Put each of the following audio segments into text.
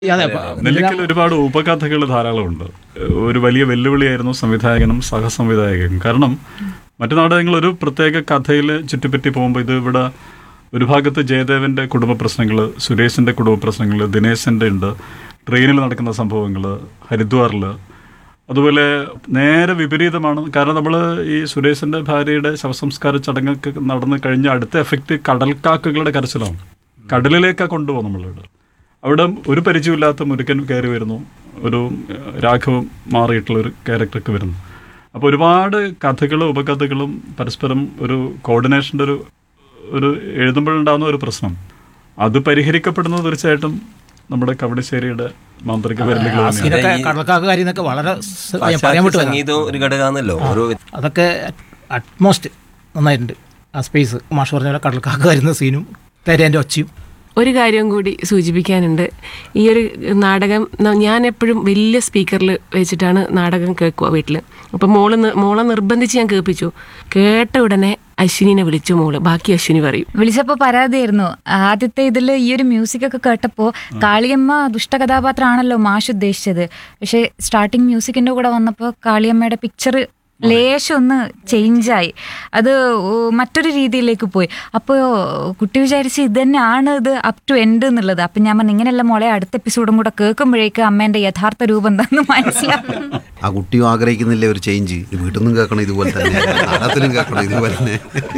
അതെ നെല്ലിക്കൽ ഒരുപാട് ഉപകഥകൾ ധാരാളമുണ്ട് ഒരു വലിയ വെല്ലുവിളിയായിരുന്നു സംവിധായകനും സഹസംവിധായകനും കാരണം മറ്റു നാടകങ്ങൾ ഒരു പ്രത്യേക കഥയിൽ ചുറ്റിപ്പറ്റി പോകുമ്പോൾ ഇത് ഇവിടെ ഒരു ഭാഗത്ത് ജയദേവന്റെ കുടുംബ പ്രശ്നങ്ങൾ സുരേഷിന്റെ കുടുംബ പ്രശ്നങ്ങൾ ദിനേശന്റെ ഉണ്ട് ട്രെയിനിൽ നടക്കുന്ന സംഭവങ്ങൾ ഹരിദ്വാറിൽ അതുപോലെ നേരെ വിപരീതമാണ് കാരണം നമ്മൾ ഈ സുരേഷിന്റെ ഭാര്യയുടെ ശവസംസ്കാര ചടങ്ങൊക്കെ നടന്നു കഴിഞ്ഞ അടുത്ത എഫക്റ്റ് കടൽക്കാക്കകളുടെ കരച്ചിലാണ് കടലിലേക്കാണ് കൊണ്ടുപോകും നമ്മളിവിടെ അവിടെ ഒരു പരിചയമില്ലാത്ത മുരുക്കൻ കയറി വരുന്നു ഒരു ഏഹ്, രാഘവം മാറിയിട്ടുള്ള ഒരു ക്യാരക്ടർക്ക് വരുന്നു അപ്പോൾ ഒരുപാട് കഥകളും ഉപകഥകളും പരസ്പരം ഒരു കോർഡിനേഷൻ്റെ ഒരു ഒരു എഴുതുമ്പോഴുണ്ടാകുന്ന ഒരു പ്രശ്നം അത് പരിഹരിക്കപ്പെടുന്നത് തീർച്ചയായിട്ടും നമ്മുടെ കവടിശ്ശേരിയുടെ മാന്ത്രിക പരിമിതികൾ തന്നെയാണ് ഇതൊക്കെ കടൽക്കാക്ക് കാര്യം എന്നൊക്കെ വളരെ സ് ഞാൻ പറയാൻ പാശ്ചാത്യ വിട്ടു സംഗീതവും ഒരു ഘടകമാണല്ലോ ഓരോ അതൊക്കെ അറ്റ്മോസ്റ്റ് നന്നായിട്ടുണ്ട് ആ സ്പേസ് മാഷ് പറഞ്ഞ പോലെ കടൽക്കാക്ക് വരുന്ന സീനും തെരേൻ്റെ ഒച്ചയും ഒരു കാര്യം കൂടി സൂചിപ്പിക്കാനുണ്ട് ഈ ഒരു നാടകം ന- ഞാൻ എപ്പോഴും വലിയ സ്പീക്കറിൽ വെച്ചിട്ടാണ് നാടകം കേൾക്കുക വീട്ടിൽ അപ്പം മോള് നി- മോളെ നിർബന്ധിച്ച് ഞാൻ കേൾപ്പിച്ചു കേട്ട ഉടനെ അശ്വിനിനെ വിളിച്ചു മോള് ബാക്കി അശ്വിനി പറയും വിളിച്ചപ്പോ പരാതിയായിരുന്നു ആദ്യത്തെ ഇതിൽ ഈ ഒരു മ്യൂസിക് ഒക്കെ കേട്ടപ്പോ കാളിയമ്മ ദുഷ്ടകഥാപാത്രമാണല്ലോ മാഷ് ഉദ്ദേശിച്ചത് പക്ഷെ സ്റ്റാർട്ടിങ് മ്യൂസിക്കിന്റെ കൂടെ വന്നപ്പോ കാളിയമ്മയുടെ പിക്ചർ ലേശം ഒന്ന് ചേഞ്ചായി അത് ഓ, മറ്റൊരു രീതിയിലേക്ക് പോയി അപ്പോൾ കുട്ടി വിചാരിച്ച് ഇത് തന്നെയാണ് ഇത് അപ് ടു എൻഡ് എന്നുള്ളത് അപ്പം ഞാൻ പറഞ്ഞു ഇങ്ങനെയല്ല മോളെ അടുത്ത എപ്പിസോഡും കൂടെ കേൾക്കുമ്പോഴേക്ക് അമ്മേന്റെ യഥാർത്ഥ രൂപം എന്താണെന്ന് മനസ്സിലാവും ആ കുട്ടിയും ആഗ്രഹിക്കുന്നില്ലേ ഒരു ചേഞ്ച് വീട്ടിൽ നിന്നും കേൾക്കണം ഇതുപോലെ തന്നെ നാടകത്തിലും കേൾക്കണം ഇതുപോലെ തന്നെ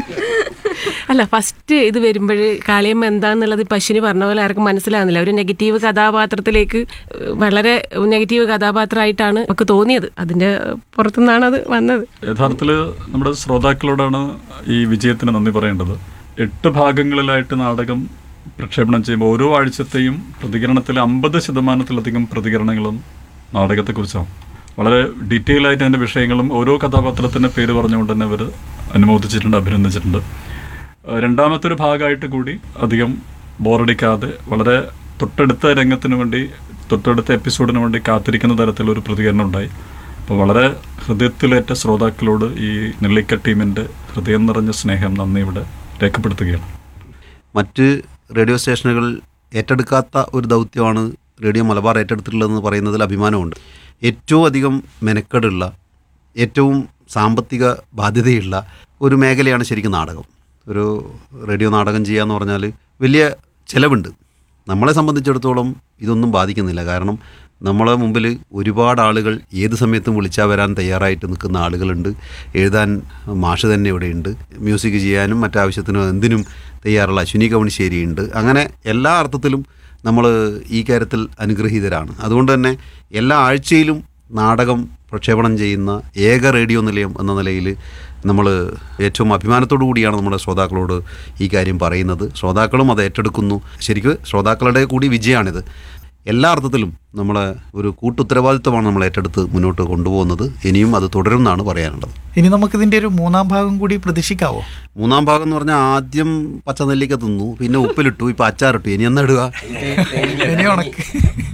അല്ല ഫസ്റ്റ് ഇത് വരുമ്പോൾ കാളിയമ്മ എന്താന്നുള്ളത് ഇപ്പം അശ്വിനി പറഞ്ഞ പോലെ ആർക്കും മനസ്സിലാകുന്നില്ല ഒരു നെഗറ്റീവ് കഥാപാത്രത്തിലേക്ക് ഏഹ്, വളരെ നെഗറ്റീവ് കഥാപാത്രമായിട്ടാണ് നമുക്ക് തോന്നിയത് അതിൻ്റെ പുറത്തുനിന്നാണ് അത് വന്നത് യഥാർത്ഥത്തിൽ നമ്മുടെ ശ്രോതാക്കളോടാണ് ഈ വിജയത്തിന് നന്ദി പറയേണ്ടത് എട്ട് ഭാഗങ്ങളിലായിട്ട് നാടകം പ്രക്ഷേപണം ചെയ്യുമ്പോൾ ഓരോ ആഴ്ചത്തെയും പ്രതികരണത്തിൽ അമ്പത് ശതമാനത്തിലധികം പ്രതികരണങ്ങളും നാടകത്തെക്കുറിച്ചാണ് വളരെ ഡീറ്റെയിൽ ആയിട്ട് അതിൻ്റെ വിഷയങ്ങളും ഓരോ കഥാപാത്രത്തിൻ്റെ പേര് പറഞ്ഞുകൊണ്ട് തന്നെ അവർ അനുമോദിച്ചിട്ടുണ്ട് അഭിനന്ദിച്ചിട്ടുണ്ട് ഏഹ് രണ്ടാമത്തെ ഒരു ഭാഗമായിട്ട് കൂടി അധികം ബോറടിക്കാതെ വളരെ തൊട്ടടുത്ത രംഗത്തിന് വേണ്ടി തൊട്ടടുത്ത എപ്പിസോഡിന് വേണ്ടി കാത്തിരിക്കുന്ന തരത്തിലൊരു പ്രതികരണം ഉണ്ടായി അപ്പോൾ വളരെ ഹൃദയത്തിലേറ്റ ശ്രോതാക്കളോട് ഈ നെല്ലിക്ക ടീമിൻ്റെ ഹൃദയം നിറഞ്ഞ സ്നേഹം നന്ദി ഇവിടെ രേഖപ്പെടുത്തുകയാണ് മറ്റ് റേഡിയോ സ്റ്റേഷനുകൾ ഏറ്റെടുക്കാത്ത ഒരു ദൗത്യമാണ് റേഡിയോ മലബാർ ഏറ്റെടുത്തിട്ടുള്ളതെന്ന് പറയുന്നതിൽ അഭിമാനമുണ്ട് ഏറ്റവും അധികം മെനക്കെടുള്ള ഏറ്റവും സാമ്പത്തിക ബാധ്യതയുള്ള ഒരു മേഖലയാണ് ശരിക്കും നാടകം ഒരു റേഡിയോ നാടകം ചെയ്യുക എന്ന് പറഞ്ഞാൽ വലിയ ചിലവുണ്ട് നമ്മളെ സംബന്ധിച്ചിടത്തോളം ഇതൊന്നും ബാധിക്കുന്നില്ല കാരണം നമ്മളെ മുമ്പിൽ ഒരുപാട് ആളുകൾ ഏത് സമയത്തും വിളിച്ചാൽ വരാൻ തയ്യാറായിട്ട് നിൽക്കുന്ന ആളുകളുണ്ട് എഴുതാൻ മാഷ് തന്നെ ഇവിടെയുണ്ട് മ്യൂസിക് ചെയ്യാനും മറ്റാവശ്യത്തിനും എന്തിനും തയ്യാറുള്ള അശ്വിനി കവണിശ്ശേരി ഉണ്ട് അങ്ങനെ എല്ലാ അർത്ഥത്തിലും നമ്മൾ ഈ കാര്യത്തിൽ അനുഗ്രഹീതരാണ് അതുകൊണ്ട് തന്നെ എല്ലാ ആഴ്ചയിലും നാടകം പ്രക്ഷേപണം ചെയ്യുന്ന ഏക റേഡിയോ നിലയം എന്ന നിലയിൽ നമ്മൾ ഏറ്റവും അഭിമാനത്തോടു കൂടിയാണ് നമ്മുടെ ശ്രോതാക്കളോട് ഈ കാര്യം പറയുന്നത് ശ്രോതാക്കളും അത് ഏറ്റെടുക്കുന്നു ശരിക്കും ശ്രോതാക്കളുടെ കൂടി വിജയമാണിത് എല്ലാ അർത്ഥത്തിലും നമ്മളെ ഒരു കൂട്ടുത്തരവാദിത്വമാണ് നമ്മൾ ഏറ്റെടുത്ത് മുന്നോട്ട് കൊണ്ടുപോകുന്നത് ഇനിയും അത് തുടരുമെന്നാണ് പറയാനുള്ളത് ഇനി നമുക്കിതിന്റെ ഒരു മൂന്നാം ഭാഗം കൂടി പ്രതീക്ഷിക്കാവോ മൂന്നാം ഭാഗം എന്ന് പറഞ്ഞാൽ ആദ്യം പച്ചനെല്ലിക്ക തിന്നു പിന്നെ ഉപ്പിലിട്ടു ഇപ്പം അച്ചാറിട്ടു ഇനി എന്നാ ഇടുക ഇനി ഉണക്ക്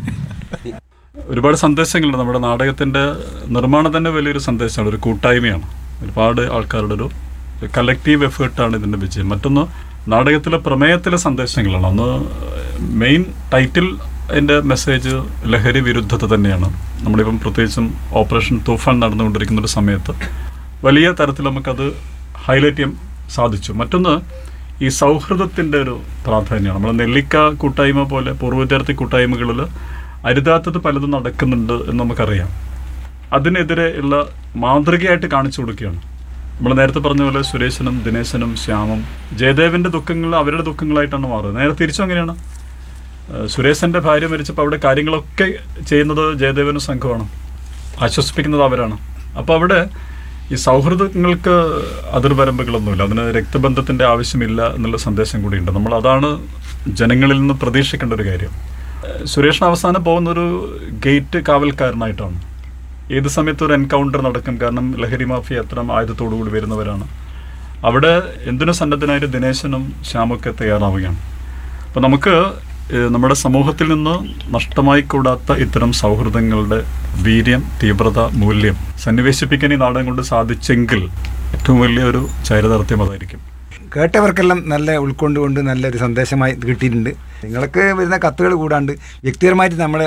ഒരുപാട് സന്ദേശങ്ങളുണ്ട് നമ്മുടെ നാടകത്തിൻ്റെ നിർമ്മാണം തന്നെ വലിയൊരു സന്ദേശമാണ് ഒരു കൂട്ടായ്മയാണ് ഒരുപാട് ആൾക്കാരുടെ ഒരു കലക്റ്റീവ് എഫേർട്ടാണ് ഇതിൻ്റെ വിജയം മറ്റൊന്ന് നാടകത്തിലെ പ്രമേയത്തിലെ സന്ദേശങ്ങളാണ് ഒന്ന് മെയിൻ ടൈറ്റിൽ അതിൻ്റെ മെസ്സേജ് ലഹരി വിരുദ്ധത തന്നെയാണ് നമ്മളിപ്പം പ്രത്യേകിച്ചും ഓപ്പറേഷൻ തൂഫാൻ നടന്നുകൊണ്ടിരിക്കുന്ന ഒരു സമയത്ത് വലിയ തരത്തിൽ നമുക്കത് ഹൈലൈറ്റ് ചെയ്യാൻ സാധിച്ചു മറ്റൊന്ന് ഈ സൗഹൃദത്തിൻ്റെ ഒരു പ്രാധാന്യമാണ് നമ്മൾ നെല്ലിക്ക കൂട്ടായ്മ പോലെ പൂർവ്വ വിദ്യാർത്ഥി കൂട്ടായ്മകളിൽ അരുതാത്തത് പലതും നടക്കുന്നുണ്ട് എന്ന് നമുക്കറിയാം അതിനെതിരെ ഉള്ള മാതൃകയായിട്ട് കാണിച്ചു കൊടുക്കുകയാണ് നമ്മൾ നേരത്തെ പറഞ്ഞ പോലെ സുരേശനും ദിനേശനും ശ്യാമും ജയദേവന്റെ ദുഃഖങ്ങൾ അവരുടെ ദുഃഖങ്ങളായിട്ടാണ് മാറുന്നത് നേരെ തിരിച്ചും അങ്ങനെയാണ് ഏഹ് സുരേശന്റെ ഭാര്യ മരിച്ചപ്പോൾ അവിടെ കാര്യങ്ങളൊക്കെ ചെയ്യുന്നത് ജയദേവനും സംഘമാണ് ആശ്വസിപ്പിക്കുന്നത് അവരാണ് അപ്പോൾ അവിടെ ഈ സൗഹൃദങ്ങൾക്ക് അതിർവരമ്പുകളൊന്നുമില്ല അതിന് രക്തബന്ധത്തിന്റെ ആവശ്യമില്ല എന്നുള്ള സന്ദേശം കൂടിയുണ്ട് നമ്മൾ അതാണ് ജനങ്ങളിൽ നിന്ന് പ്രതീക്ഷിക്കേണ്ട ഒരു കാര്യം ഏഹ് സുരേഷിന് അവസാനം പോകുന്ന ഒരു ഗേറ്റ് കാവൽക്കാരനായിട്ടാണ് ഏത് സമയത്ത് ഒരു എൻകൗണ്ടർ നടക്കും കാരണം ലഹരി മാഫിയ അത്തരം ആയുധത്തോടു കൂടി വരുന്നവരാണ് അവിടെ എന്തിനു സന്നദ്ധനായിട്ട് ദിനേശനും ശ്യാമൊക്കെ തയ്യാറാവുകയാണ് അപ്പോൾ നമുക്ക് ഏഹ്, നമ്മുടെ സമൂഹത്തിൽ നിന്ന് നഷ്ടമായി കൂടാത്ത ഇത്തരം സൗഹൃദങ്ങളുടെ വീര്യം തീവ്രത മൂല്യം സന്നിവേശിപ്പിക്കാൻ ഈ നാടകം കൊണ്ട് സാധിച്ചെങ്കിൽ ഏറ്റവും വലിയ ഒരു ചൈരതാർത്ഥ്യം അതായിരിക്കും കേട്ടവർക്കെല്ലാം നല്ല ഉൾക്കൊണ്ടുകൊണ്ട് നല്ലൊരു സന്ദേശമായി കിട്ടിയിട്ടുണ്ട് നിങ്ങൾക്ക് വരുന്ന കത്തുകൾ കൂടാണ്ട് വ്യക്തിപരമായിട്ട് നമ്മളെ